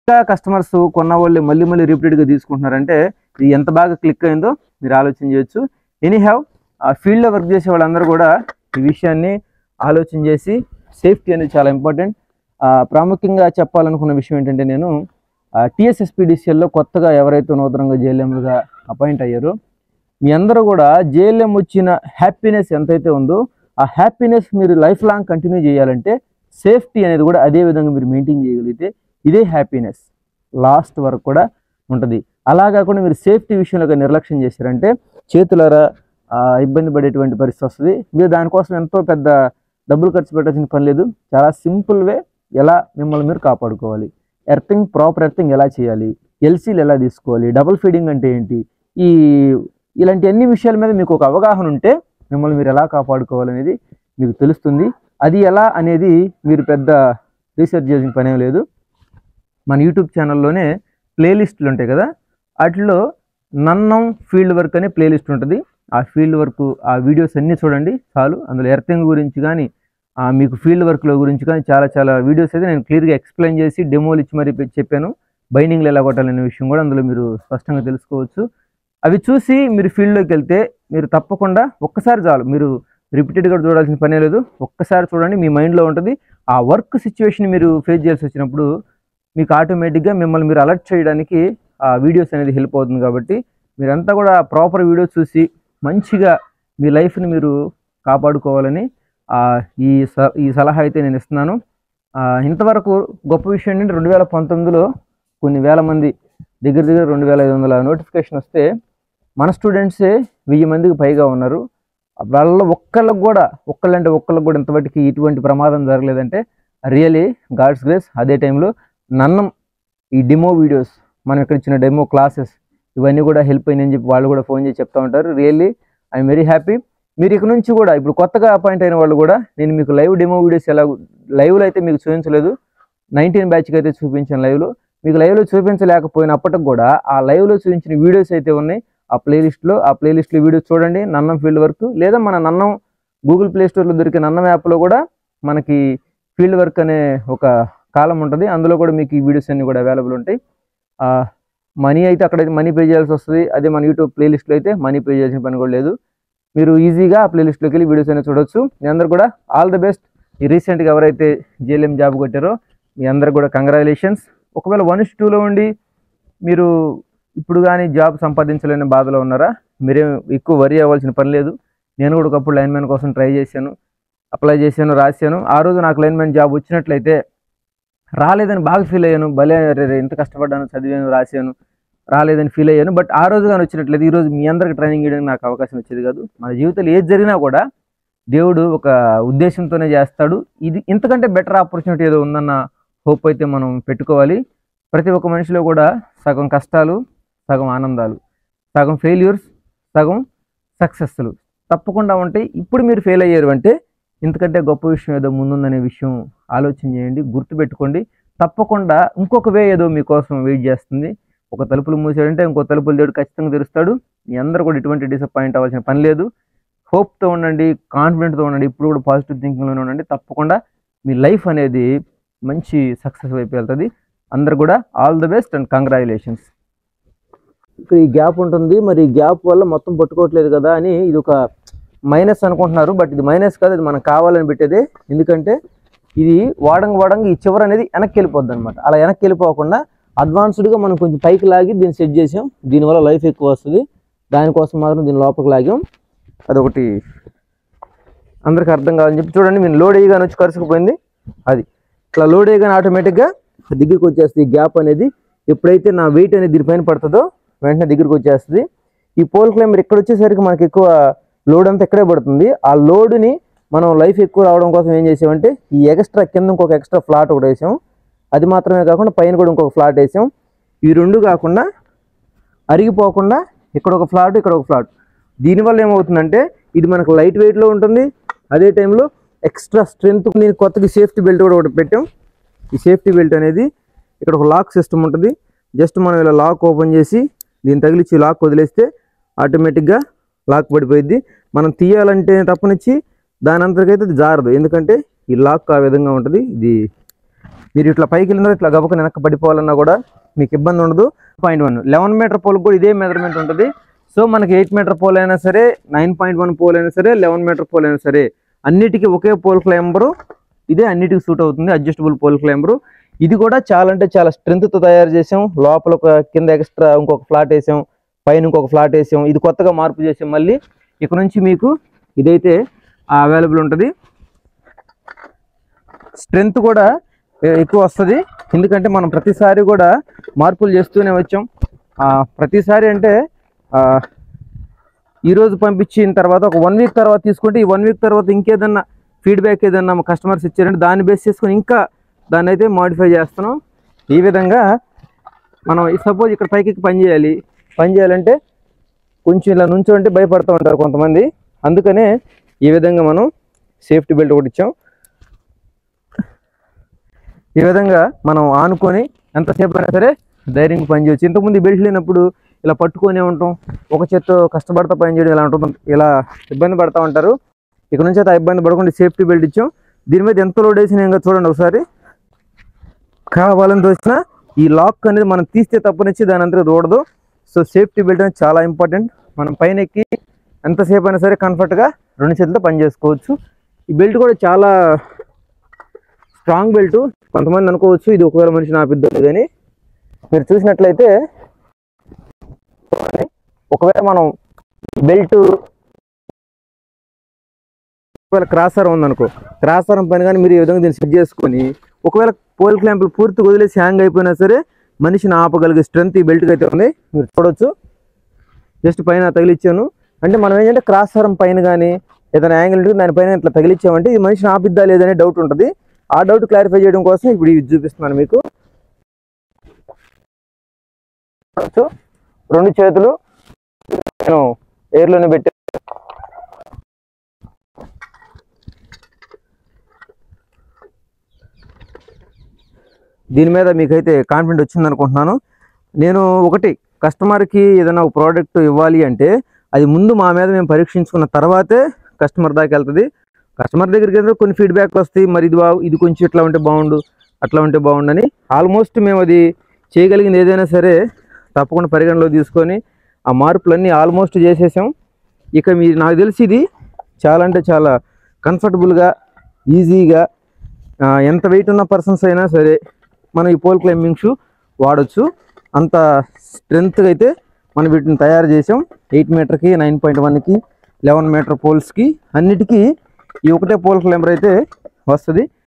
ఇంకా కస్టమర్స్ కొన్న వాళ్ళు మళ్ళీ మళ్ళీ రిపీటెడ్గా తీసుకుంటున్నారంటే ఇది ఎంత బాగా క్లిక్ అయిందో మీరు ఆలోచన చేయొచ్చు ఎనీ హ్యావ్ ఆ ఫీల్డ్లో వర్క్ చేసే వాళ్ళందరూ కూడా ఈ విషయాన్ని ఆలోచన చేసి సేఫ్టీ అనేది చాలా ఇంపార్టెంట్ ప్రాముఖ్యంగా చెప్పాలనుకున్న విషయం ఏంటంటే నేను టీఎస్ఎస్పీడిసిఎల్లో కొత్తగా ఎవరైతే నూతనంగా జేఎల్ఎంలుగా అపాయింట్ అయ్యారో మీ అందరూ కూడా జేఎల్ఎం వచ్చిన హ్యాపీనెస్ ఎంతైతే ఉందో ఆ హ్యాపీనెస్ మీరు లైఫ్ లాంగ్ కంటిన్యూ చేయాలంటే సేఫ్టీ అనేది కూడా అదే విధంగా మీరు మెయింటైన్ చేయగలిగితే ఇదే హ్యాపీనెస్ లాస్ట్ వరకు కూడా ఉంటుంది అలా కాకుండా మీరు సేఫ్టీ విషయంలో కానీ నిర్లక్ష్యం చేశారంటే చేతులారా ఆ, ఇబ్బంది పడేటువంటి పరిస్థితి వస్తుంది మీరు దానికోసం ఎంతో పెద్ద డబ్బులు ఖర్చు పెట్టాల్సిన పని లేదు చాలా సింపుల్ వే ఎలా మిమ్మల్ని మీరు కాపాడుకోవాలి ఎర్తింగ్ ప్రాపర్ ఎర్తింగ్ ఎలా చేయాలి ఎల్సీలు ఎలా తీసుకోవాలి డబుల్ ఫీడింగ్ అంటే ఏంటి ఈ ఇలాంటి అన్ని విషయాల మీద మీకు ఒక అవగాహన ఉంటే మిమ్మల్ని మీరు ఎలా కాపాడుకోవాలనేది మీకు తెలుస్తుంది అది ఎలా అనేది మీరు పెద్ద రీసెర్చ్ చేసిన పనేం లేదు మన యూట్యూబ్ ఛానల్లోనే ప్లేలిస్టులు ఉంటాయి కదా వాటిలో నన్నం ఫీల్డ్ వర్క్ అనే ప్లేలిస్ట్ ఉంటుంది ఆ ఫీల్డ్ వర్క్ ఆ వీడియోస్ అన్నీ చూడండి చాలు అందులో ఎర్తింగ్ గురించి కానీ ఆ మీకు ఫీల్డ్ వర్క్లో గురించి కానీ చాలా చాలా వీడియోస్ అయితే నేను క్లియర్గా ఎక్స్ప్లెయిన్ చేసి డెమోలు ఇచ్చి మరీ పె- చెప్పాను బైండింగ్లు ఎలా కొట్టాలనే విషయం కూడా అందులో మీరు స్పష్టంగా తెలుసుకోవచ్చు అవి చూసి మీరు ఫీల్డ్లోకి వెళ్తే మీరు తప్పకుండా ఒక్కసారి చాలు మీరు రిపీటెడ్గా చూడాల్సిన పనే లేదు ఒక్కసారి చూడండి మీ మైండ్లో ఉంటుంది ఆ వర్క్ సిచ్యువేషన్ మీరు ఫేస్ చేయాల్సి వచ్చినప్పుడు మీకు ఆటోమేటిక్గా మిమ్మల్ని మీరు అలర్ట్ చేయడానికి ఆ వీడియోస్ అనేది హెల్ప్ అవుతుంది కాబట్టి మీరంతా కూడా ప్రాపర్ వీడియోస్ చూసి మంచిగా మీ లైఫ్ని మీరు కాపాడుకోవాలని ఆ, ఈ స ఈ సలహా అయితే నేను ఇస్తున్నాను ఆ, ఇంతవరకు గొప్ప విషయం ఏంటంటే రెండు వేల పంతొమ్మిదిలో కొన్ని వేల మంది దగ్గర దగ్గర రెండు వేల ఐదు వందల నోటిఫికేషన్ వస్తే మన స్టూడెంట్సే వెయ్యి మందికి పైగా ఉన్నారు వాళ్ళ ఒక్కళ్ళకు కూడా ఒక్కళ్ళంటే ఒక్కళ్ళకు కూడా ఇంతవరకు ఇటువంటి ప్రమాదం జరగలేదంటే రియలీ గాడ్స్ గ్రేస్ అదే టైంలో నన్నం ఈ డెమో వీడియోస్ మనం ఇక్కడ ఇచ్చిన డెమో క్లాసెస్ ఇవన్నీ కూడా హెల్ప్ అయినాయని చెప్పి వాళ్ళు కూడా ఫోన్ చేసి చెప్తా ఉంటారు రియల్లీ ఐఎమ్ వెరీ హ్యాపీ మీరు ఇక నుంచి కూడా ఇప్పుడు కొత్తగా అపాయింట్ అయిన వాళ్ళు కూడా నేను మీకు లైవ్ డెమో వీడియోస్ ఎలా లైవ్లో అయితే మీకు చూపించలేదు నైన్టీన్ బ్యాచ్కి అయితే చూపించాను లైవ్లో మీకు లైవ్లో చూపించలేకపోయినప్పటికి కూడా ఆ లైవ్లో చూపించిన వీడియోస్ అయితే ఉన్నాయి ఆ ప్లేలిస్ట్లో ఆ ప్లేలిస్ట్లో వీడియోస్ చూడండి నన్నం ఫీల్డ్ వర్క్ లేదా మన నన్నం గూగుల్ ప్లే స్టోర్లో దొరికే నన్నం యాప్లో కూడా మనకి ఫీల్డ్ వర్క్ అనే ఒక కాలం ఉంటుంది అందులో కూడా మీకు ఈ వీడియోస్ అన్ని కూడా అవైలబుల్ ఉంటాయి మనీ అయితే అక్కడ మనీ పే చేయాల్సి వస్తుంది అదే మన యూట్యూబ్ ప్లేలిస్ట్లో అయితే మనీ పే చేయాల్సిన పని కూడా లేదు మీరు ఈజీగా ఆ ప్లేలిస్ట్లోకి వెళ్ళి వీడియోస్ అనేది చూడొచ్చు మీ అందరు కూడా ఆల్ ది బెస్ట్ ఈ రీసెంట్గా ఎవరైతే జేఎల్ఎం జాబ్ కొట్టారో మీ అందరు కూడా కంగ్రాచులేషన్స్ ఒకవేళ వన్ ఇస్ టూలో ఉండి మీరు ఇప్పుడు కానీ జాబ్ సంపాదించలేని బాధలో ఉన్నారా మీరేం ఎక్కువ వరి అవ్వాల్సిన పని లేదు నేను కూడా ఒకప్పుడు లైన్ మ్యాన్ కోసం ట్రై చేశాను అప్లై చేశాను రాశాను ఆ రోజు నాకు లైన్ మ్యాన్ జాబ్ వచ్చినట్లయితే రాలేదని బాగా ఫీల్ అయ్యాను భలే రే రే, ఎంత కష్టపడ్డాను చదివాను రాశాను రాలేదని ఫీల్ అయ్యాను బట్ ఆ రోజు కానీ వచ్చినట్లయితే ఈ రోజు మీ అందరికి ట్రైనింగ్ ఇవ్వడానికి నాకు అవకాశం వచ్చేది కాదు మన జీవితంలో ఏది జరిగినా కూడా దేవుడు ఒక ఉద్దేశంతోనే చేస్తాడు ఇది ఇంతకంటే బెటర్ ఆపర్చునిటీ ఏదో ఉందన్న హోప్ అయితే మనం పెట్టుకోవాలి ప్రతి ఒక్క మనిషిలో కూడా సగం కష్టాలు సగం ఆనందాలు సగం ఫెయిల్యూర్స్ సగం సక్సెస్లు తప్పకుండా ఉంటాయి ఇప్పుడు మీరు ఫెయిల్ అయ్యారు అంటే ఇంతకంటే గొప్ప విషయం ఏదో ముందుందనే విషయం ఆలోచన చేయండి గుర్తుపెట్టుకోండి తప్పకుండా ఇంకొక వే ఏదో మీకోసం వెయిట్ చేస్తుంది ఒక తలుపులు మూసాడంటే ఇంకో తలుపులు దేవుడు ఖచ్చితంగా తెరుస్తాడు మీ అందరూ కూడా ఎటువంటి డిసప్పాయింట్ అవ్వాల్సిన పని లేదు హోప్తో ఉండండి కాన్ఫిడెంట్తో ఉండండి ఇప్పుడు కూడా పాజిటివ్ థింకింగ్లోనే ఉండండి తప్పకుండా మీ లైఫ్ అనేది మంచి సక్సెస్ వైపు వెళ్తుంది అందరు కూడా all the best and congratulations ఇక్కడ ఈ గ్యాప్ ఉంటుంది మరి ఈ గ్యాప్ వల్ల మొత్తం పట్టుకోవట్లేదు కదా అని ఇది ఒక మైనస్ అనుకుంటున్నారు బట్ ఇది మైనస్ కాదు ఇది మనకు కావాలని పెట్టేదే ఎందుకంటే ఇది వాడంగా వాడంగా ఈ చివర అనేది వెనక్కి వెళ్ళిపోద్ది అనమాట అలా వెనక్కి వెళ్ళిపోకుండా అడ్వాన్స్డ్గా మనం కొంచెం పైకి లాగి దీన్ని సెట్ చేసాం దీనివల్ల లైఫ్ ఎక్కువ వస్తుంది దానికోసం మాత్రం దీని లోపలికి లాగాం అదొకటి అందరికి అర్థం కావాలని చెప్పి చూడండి మీరు లోడ్ వేయగానే వచ్చి కరుసుకుపోయింది అది ఇట్లా లోడ్ వేయగానే ఆటోమేటిక్గా దగ్గరికి వచ్చేస్తుంది ఈ గ్యాప్ అనేది ఎప్పుడైతే నా వెయిట్ అనేది దీనిపైన పడుతుందో వెంటనే దగ్గరికి వచ్చేస్తుంది ఈ పోల్ క్లైంబర్ ఇక్కడ వచ్చేసరికి మనకి ఎక్కువ లోడ్ అంతా ఇక్కడే పడుతుంది ఆ లోడ్ని మనం లైఫ్ ఎక్కువ రావడం కోసం ఏం చేసామంటే ఈ ఎక్స్ట్రా కింద ఇంకొక ఎక్స్ట్రా ఫ్లాట్ ఒకటి వేసాం అది మాత్రమే కాకుండా పైన కూడా ఇంకొక ఫ్లాట్ వేసాం ఈ రెండు కాకుండా అరిగిపోకుండా ఇక్కడ ఒక ఫ్లాట్ ఇక్కడ ఒక ఫ్లాట్ దీనివల్ల ఏమవుతుందంటే ఇది మనకు లైట్ వెయిట్లో ఉంటుంది అదే టైంలో ఎక్స్ట్రా స్ట్రెంత్ నేను కొత్తగా సేఫ్టీ బెల్ట్ కూడా ఒకటి పెట్టాం ఈ సేఫ్టీ బెల్ట్ అనేది ఇక్కడ ఒక లాక్ సిస్టమ్ ఉంటుంది జస్ట్ మనం ఇలా లాక్ ఓపెన్ చేసి దీన్ని తగిలిచ్చి లాక్ వదిలేస్తే ఆటోమేటిక్గా లాక్ పడిపోయింది మనం తీయాలంటే తప్పనిచ్చి దాని అంతకైతే ఇది జారదు ఎందుకంటే ఈ లాక్ ఆ విధంగా ఉంటుంది ఇది మీరు ఇట్లా పైకి వెళ్ళినా ఇట్లా గబుక వెనక్కి పడిపోవాలన్నా కూడా మీకు ఇబ్బంది ఉండదు point one eleven metre pole కూడా ఇదే మెజర్మెంట్ ఉంటుంది సో మనకి ఎయిట్ మీటర్ పోల్ అయినా సరే నైన్ పాయింట్ వన్ పోల్ అయినా సరే లెవెన్ మీటర్ పోల్ అయినా సరే అన్నిటికీ ఒకే పోల్ క్లైంబరు ఇదే అన్నిటికీ సూట్ అవుతుంది అడ్జస్టబుల్ పోల్ క్లైంబరు ఇది కూడా చాలా అంటే చాలా స్ట్రెంగ్త్తో తయారు చేసాం లోపల ఒక కింద ఎక్స్ట్రా ఇంకొక ఫ్లాట్ వేసాం పైన ఇంకొక ఫ్లాట్ వేసాం ఇది కొత్తగా మార్పు చేసాం మళ్ళీ ఇక్కడ నుంచి మీకు ఇదైతే అవైలబుల్ ఉంటుంది స్ట్రెంగ్త్ కూడా ఎ- ఎక్కువ వస్తుంది ఎందుకంటే మనం ప్రతిసారి కూడా మార్పులు చేస్తూనే వచ్చాం ఆ, ప్రతిసారి అంటే ఆ, ఈ రోజు పంపించిన తర్వాత ఒక వన్ వీక్ తర్వాత తీసుకుంటే ఈ వన్ వీక్ తర్వాత ఇంకేదన్నా ఫీడ్బ్యాక్ ఏదన్నా మా కస్టమర్స్ ఇచ్చారంటే దాన్ని బేస్ చేసుకొని ఇంకా దాన్ని అయితే మోడిఫై చేస్తున్నాం ఈ విధంగా మనం సపోజ్ ఇక్కడ పైకి ఎక్కి పని చేయాలి పని చేయాలంటే కొంచెం ఇలా నుంచోంటే భయపడుతూ ఉంటారు కొంతమంది అందుకనే ఈ విధంగా మనం సేఫ్టీ బెల్ట్ ఒకటి ఇచ్చాం ఈ విధంగా మనం ఆనుకొని ఎంతసేపు అయినా సరే ధైర్యంగా పని చేయొచ్చు ఇంతకుముందు ఈ బెల్ట్ లేనప్పుడు ఇలా పట్టుకొని ఉంటాం ఒక చేత్తో కష్టపడతా పని చేయడం ఇలా ఉంటుంది ఇలా ఇబ్బంది పడతా ఉంటారు ఇక్కడ నుంచి అయితే ఆ ఇబ్బంది పడకుండా సేఫ్టీ బెల్ట్ ఇచ్చాం దీని మీద ఎంత లోడ్ వేసిన ఇంకా చూడండి ఒకసారి కావాలని వచ్చినా ఈ లాక్ అనేది మనం తీస్తే తప్పనిచ్చి దాని అంతా దూడదు సో సేఫ్టీ బెల్ట్ అనేది చాలా ఇంపార్టెంట్ మనం పైన ఎక్కి ఎంతసేపు అయినా సరే కంఫర్ట్గా రెండు చేతులతో పని చేసుకోవచ్చు ఈ బెల్ట్ కూడా చాలా స్ట్రాంగ్ బెల్ట్ కొంతమంది అనుకోవచ్చు ఇది ఒకవేళ మనిషి నాపిద్దాం లేదని మీరు చూసినట్లయితే ఒకవేళ మనం బెల్ట్ ఒకవేళ క్రాసర్ ఉందనుకో క్రాసరం పైన కానీ మీరు ఈ విధంగా దీన్ని సెట్ చేసుకొని ఒకవేళ పోల్ క్లాంపులు పూర్తిగా వదిలేసి హ్యాంగ్ అయిపోయినా సరే మనిషిని ఆపగలిగే స్ట్రెంత్ ఈ బెల్ట్కి అయితే ఉంది మీరు చూడొచ్చు జస్ట్ పైన తగిలిచ్చాను అంటే మనం ఏంటంటే క్రాస్ హారం పైన కానీ ఏదైనా యాంగిల్ ఉంటే దానిపైన ఇట్లా తగిలిచ్చామంటే ఈ మనిషిని ఆపిద్దా లేదనే డౌట్ ఉంటుంది ఆ డౌట్ క్లారిఫై చేయడం కోసం ఇప్పుడు ఇది చూపిస్తున్నాను మీకు చూడొచ్చు. రెండు చేతులు నేను ఎయిర్లోనే పెట్టి దీని మీద మీకైతే కాన్ఫిడెంట్ వచ్చింది అనుకుంటున్నాను నేను ఒకటి కస్టమర్కి ఏదైనా ఒక ప్రోడక్ట్ ఇవ్వాలి అంటే అది ముందు మా మీద మేము పరీక్షించుకున్న తర్వాతే కస్టమర్ దాకా వెళ్తుంది కస్టమర్ దగ్గరికి వెళ్తే కొన్ని ఫీడ్బ్యాక్ వస్తాయి మరి ఇది బాగు ఇది కొంచెం ఇట్లా ఉంటే బాగుండు అట్లా ఉంటే బాగుండని ఆల్మోస్ట్ మేము అది చేయగలిగింది ఏదైనా సరే తప్పకుండా పరిగణలో తీసుకొని ఆ మార్పులన్నీ ఆల్మోస్ట్ చేసేసాం ఇక మీరు నాకు తెలిసి ఇది చాలా అంటే చాలా కంఫర్టబుల్గా ఈజీగా ఆ, ఎంత వెయిట్ ఉన్న పర్సన్స్ అయినా సరే మనం ఈ పోల్ క్లైంబింగ్ షూ వాడచ్చు అంత స్ట్రెంగ్త్గా అయితే మనం వీటిని తయారు చేసాం ఎయిట్ మీటర్కి నైన్ పాయింట్ వన్కి లెవెన్ మీటర్ పోల్స్కి అన్నిటికీ ఈ ఒకటే పోల్ క్లైంబర్ అయితే వస్తుంది